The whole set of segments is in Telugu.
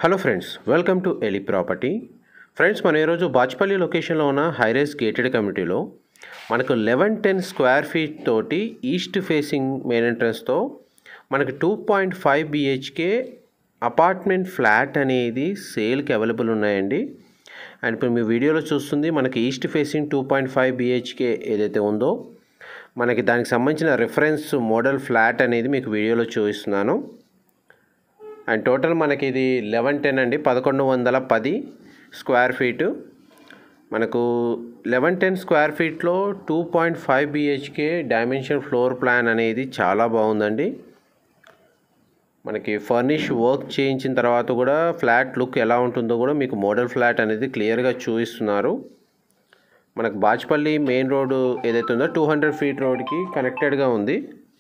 హలో ఫ్రెండ్స్ వెల్కమ్ టు ఎలి ప్రాపర్టీ ఫ్రెండ్స్ మనం ఈరోజు బాచ్పల్లి లొకేషన్లో ఉన్న హైరైస్ గేటెడ్ కమ్యూనిటీలో మనకు లెవెన్ టెన్ స్క్వేర్ ఫీట్ తోటి ఈస్ట్ ఫేసింగ్ మెయిన్ ఎంట్రన్స్తో మనకి two point five BHK apartment flat అనేది సేల్కి అవైలబుల్ ఉన్నాయండి అండ్ ఇప్పుడు మీ వీడియోలో చూస్తుంది మనకి east facing two point five BHK ఏదైతే ఉందో మనకి దానికి సంబంధించిన రిఫరెన్స్ మోడల్ ఫ్లాట్ అనేది మీకు వీడియోలో చూపిస్తున్నాను అండ్ టోటల్ మనకి ఇది లెవెన్ టెన్ అండి పదకొండు వందల పది స్క్వేర్ ఫీటు మనకు లెవెన్ టెన్ స్క్వేర్ ఫీట్లో two point five BHK dimension floor plan అనేది చాలా బాగుందండి మనకి ఫర్నిష్ వర్క్ చేయించిన తర్వాత కూడా ఫ్లాట్ లుక్ ఎలా ఉంటుందో కూడా మీకు మోడల్ ఫ్లాట్ అనేది క్లియర్గా చూపిస్తున్నారు మనకు బాచ్పల్లి మెయిన్ రోడ్ ఏదైతే ఉందో టూ హండ్రెడ్ ఫీట్ రోడ్కి కనెక్టెడ్గా ఉంది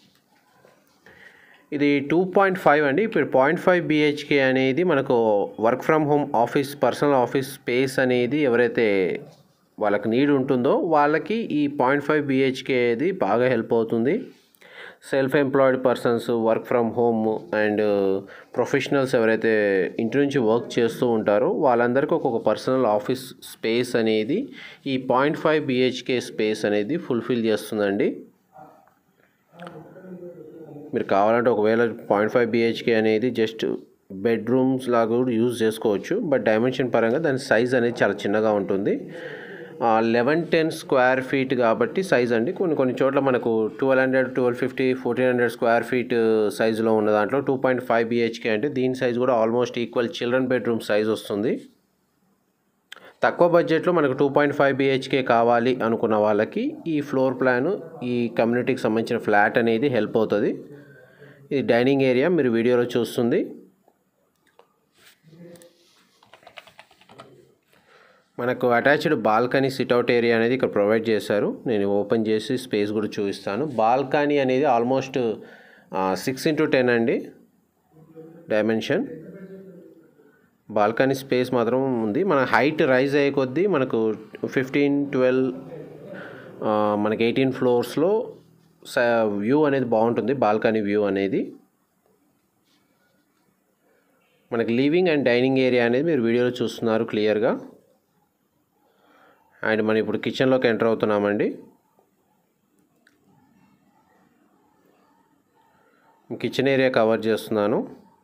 ఇది టూ పాయింట్ ఫైవ్ అండి ఇప్పుడు పాయింట్ ఫైవ్ బిహెచ్కే అనేది మనకు work from home office personal office space అనేది ఎవరైతే వాళ్ళకి నీడ్ ఉంటుందో వాళ్ళకి ఈ పాయింట్ ఫైవ్ బిహెచ్కే అనేది బాగా హెల్ప్ అవుతుంది self employed persons work from home and professionals ఎవరైతే ఇంటి నుంచి వర్క్ చేస్తూ ఉంటారో వాళ్ళందరికీ ఒక్కొక్క పర్సనల్ ఆఫీస్ స్పేస్ అనేది ఈ పాయింట్ ఫైవ్ బిహెచ్కే స్పేస్ అనేది ఫుల్ఫిల్ చేస్తుందండి మీరు కావాలంటే ఒకవేళ పాయింట్ ఫైవ్ బిహెచ్కే అనేది జస్ట్ బెడ్రూమ్స్ లాగా కూడా యూజ్ చేసుకోవచ్చు బట్ డైమెన్షన్ పరంగా దాని సైజ్ అనేది చాలా చిన్నగా ఉంటుంది లెవెన్ టెన్ స్క్వేర్ ఫీట్ కాబట్టి సైజ్ అండి కొన్ని కొన్ని చోట్ల మనకు twelve hundred twelve fifty fourteen hundred square feet సైజులో ఉన్న దాంట్లో టూ పాయింట్ ఫైవ్ బిహెచ్కే అంటే దీని సైజ్ కూడా almost equal children bedroom size వస్తుంది తక్కువ బడ్జెట్లో మనకు టూ పాయింట్ ఫైవ్ బిహెచ్కే కావాలి అనుకున్న వాళ్ళకి ఈ ఫ్లోర్ ప్లాన్ ఈ కమ్యూనిటీకి సంబంధించిన ఫ్లాట్ అనేది హెల్ప్ అవుతుంది ఇది డైనింగ్ ఏరియా మీరు వీడియోలో చూస్తుంది మనకు అటాచ్డ్ బాల్కనీ సిట్అవుట్ ఏరియా అనేది ఇక్కడ ప్రొవైడ్ చేశారు నేను ఓపెన్ చేసి స్పేస్ కూడా చూపిస్తాను బాల్కనీ అనేది ఆల్మోస్ట్ సిక్స్ ఇంటూ టెన్ అండి డైమెన్షన్ బాల్కనీ స్పేస్ మాత్రం ఉంది మన హైట్ రైజ్ అయ్యే కొద్దీ మనకు ఫిఫ్టీన్ ట్వెల్వ్ మనకి ఎయిటీన్ ఫ్లోర్స్లో వ్యూ అనేది బాగుంటుంది బాల్కనీ వ్యూ అనేది మనకి లివింగ్ అండ్ డైనింగ్ ఏరియా అనేది మీరు వీడియోలో చూస్తున్నారు క్లియర్గా అండ్ మనం ఇప్పుడు కిచెన్లోకి ఎంటర్ అవుతున్నామండి కిచెన్ ఏరియా కవర్ చేస్తున్నాను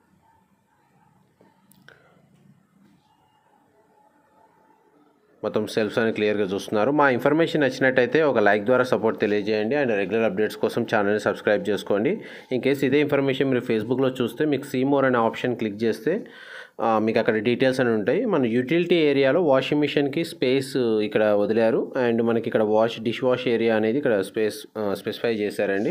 మొత్తం సెల్ఫ్స్ అని క్లియర్గా చూస్తున్నారు మా ఇన్ఫర్మేషన్ నచ్చినట్టయితే ఒక లైక్ ద్వారా సపోర్ట్ తెలియజేయండి అండ్ రెగ్యులర్ అప్డేట్స్ కోసం ఛానల్ని సబ్స్క్రైబ్ చేసుకోండి ఇన్ కేస్ ఇదే ఇన్ఫర్మేషన్ మీరు ఫేస్బుక్లో చూస్తే మీకు సీమోర్ అనే ఆప్షన్ క్లిక్ చేస్తే మీకు అక్కడ డీటెయిల్స్ అని ఉంటాయి మన యూటిలిటీ ఏరియాలో వాషింగ్ మిషన్కి స్పేస్ ఇక్కడ వదిలారు అండ్ మనకి ఇక్కడ వాష్ డిష్ వాష్ ఏరియా అనేది ఇక్కడ స్పేస్ స్పెసిఫై చేశారండి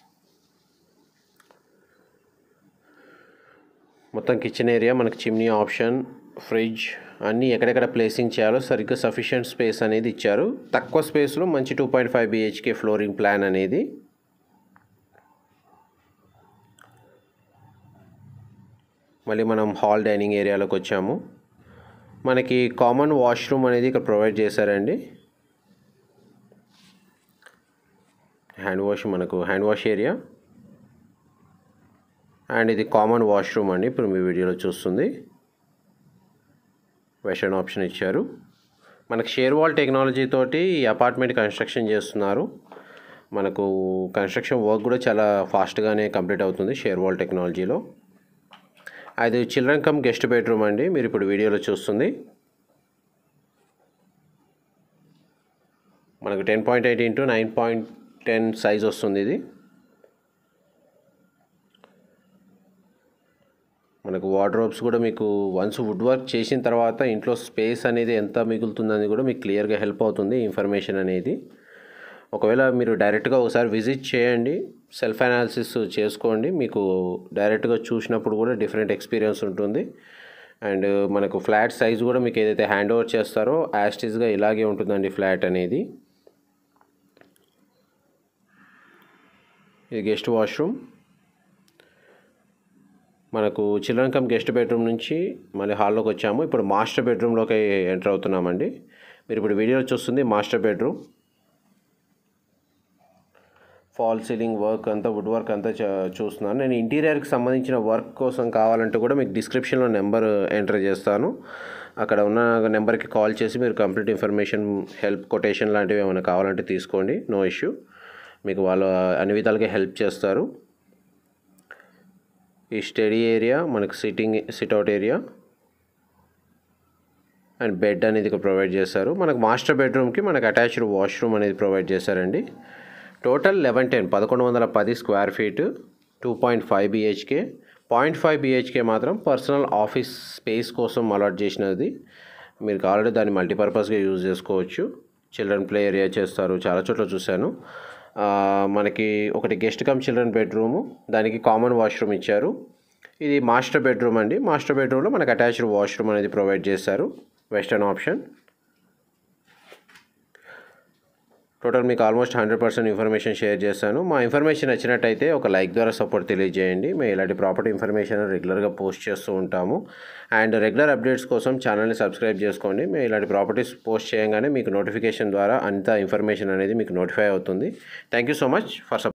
మొత్తం కిచెన్ ఏరియా మనకి చిమ్నీ ఆప్షన్ ఫ్రిడ్జ్ అన్నీ ఎక్కడెక్కడ ప్లేసింగ్ చేయాలో సరిగ్గా సఫిషియంట్ స్పేస్ అనేది ఇచ్చారు తక్కువ స్పేస్లో మంచి two point five BHK flooring plan అనేది మళ్ళీ మనం హాల్ డైనింగ్ ఏరియాలోకి వచ్చాము మనకి కామన్ వాష్రూమ్ అనేది ఇక్కడ ప్రొవైడ్ చేశారండి హ్యాండ్ వాష్ మనకు హ్యాండ్ వాష్ ఏరియా అండ్ ఇది కామన్ వాష్రూమ్ అండి ఇప్పుడు మీ వీడియోలో చూస్తుంది వెస్టర్న్ ఆప్షన్ ఇచ్చారు మనకు షేర్ వాల్ టెక్నాలజీ తోటి ఈ అపార్ట్మెంట్ కన్స్ట్రక్షన్ చేస్తున్నారు మనకు కన్స్ట్రక్షన్ వర్క్ కూడా చాలా ఫాస్ట్గానే కంప్లీట్ అవుతుంది షేర్ వాల్ టెక్నాలజీలో అది చిల్డ్రన్ కమ్ గెస్ట్ బెడ్రూమ్ అండి మీరు ఇప్పుడు వీడియోలో చూస్తుంది మనకు ten point eight into nine point ten size వస్తుంది ఇది మనకు వార్డ్రోబ్స్ కూడా మీకు వన్స్ వుడ్ వర్క్ చేసిన తర్వాత ఇంట్లో స్పేస్ అనేది ఎంత మిగులుతుందని కూడా మీకు క్లియర్గా హెల్ప్ అవుతుంది ఇన్ఫర్మేషన్ అనేది ఒకవేళ మీరు డైరెక్ట్గా ఒకసారి విజిట్ చేయండి సెల్ఫ్ అనాలిసిస్ చేసుకోండి మీకు డైరెక్ట్గా చూసినప్పుడు కూడా డిఫరెంట్ ఎక్స్పీరియన్స్ ఉంటుంది అండ్ మనకు ఫ్లాట్ సైజ్ కూడా మీకు ఏదైతే హ్యాండ్ ఓవర్ చేస్తారో యాస్టీస్గా ఇలాగే ఉంటుందండి ఫ్లాట్ అనేది ఇది గెస్ట్ వాష్రూమ్ మనకు చిల్డ్రన్ కమ్ గెస్ట్ బెడ్రూమ్ నుంచి మళ్ళీ హాల్లోకి వచ్చాము ఇప్పుడు మాస్టర్ బెడ్రూమ్లోకి ఎంటర్ అవుతున్నామండి మీరు ఇప్పుడు వీడియోలో చూస్తుంది master bedroom false ceiling work అంతా వుడ్ వర్క్ అంతా చ- చూస్తున్నాను నేను ఇంటీరియర్కి సంబంధించిన వర్క్ కోసం కావాలంటే కూడా మీకు డిస్క్రిప్షన్లో నెంబర్ ఎంటర్ చేస్తాను అక్కడ ఉన్న నెంబర్కి కాల్ చేసి మీరు కంప్లీట్ ఇన్ఫర్మేషన్ హెల్ప్ కొటేషన్ లాంటివి ఏమైనా కావాలంటే తీసుకోండి నో ఇష్యూ మీకు వాళ్ళు అన్ని విధాలుగా హెల్ప్ చేస్తారు ఈ స్టడీ ఏరియా మనకు sitting sit out area and bed అనేది ఇక్కడ ప్రొవైడ్ చేస్తారు మనకు మాస్టర్ బెడ్రూమ్కి మనకు అటాచ్డ్ వాష్రూమ్ అనేది ప్రొవైడ్ చేశారండి టోటల్ లెవెన్ టెన్ పదకొండు వందల పది square feet two point five BHK point five BHK మాత్రం పర్సనల్ ఆఫీస్ స్పేస్ కోసం అలాట్ చేసినది మీరు కావాలంటే దాన్ని మల్టీపర్పస్గా యూజ్ చేసుకోవచ్చు చిల్డ్రన్ ప్లే ఏరియా చేస్తారు చాలా చోట్ల చూశాను ఆ, మనకి ఒకటి గెస్ట్ కమ్ చిల్డ్రన్ బెడ్రూము దానికి కామన్ వాష్రూమ్ ఇచ్చారు ఇది మాస్టర్ బెడ్రూమ్ అండి మాస్టర్ బెడ్రూమ్లో మనకు అటాచ్డ్ వాష్రూమ్ అనేది ప్రొవైడ్ చేశారు వెస్టర్న్ ఆప్షన్ టోటల్ మీకు almost hundred percent information share చేశాను మా ఇన్ఫర్మేషన్ నచ్చినట్టయితే ఒక లైక్ ద్వారా సపోర్ట్ తెలియజేయండి మేము ఇలాంటి ప్రాపర్టీ ఇన్ఫర్మేషన్ రెగ్యులర్గా పోస్ట్ చేస్తూ ఉంటాము అండ్ రెగ్యులర్ అప్డేట్స్ కోసం ఛానల్ని సబ్స్క్రైబ్ చేసుకోండి మేము ఇలాంటి ప్రాపర్టీస్ పోస్ట్ చేయగానే మీకు నోటిఫికేషన్ ద్వారా అంత ఇన్ఫర్మేషన్ అనేది మీకు నోటిఫై అవుతుంది thank you so much for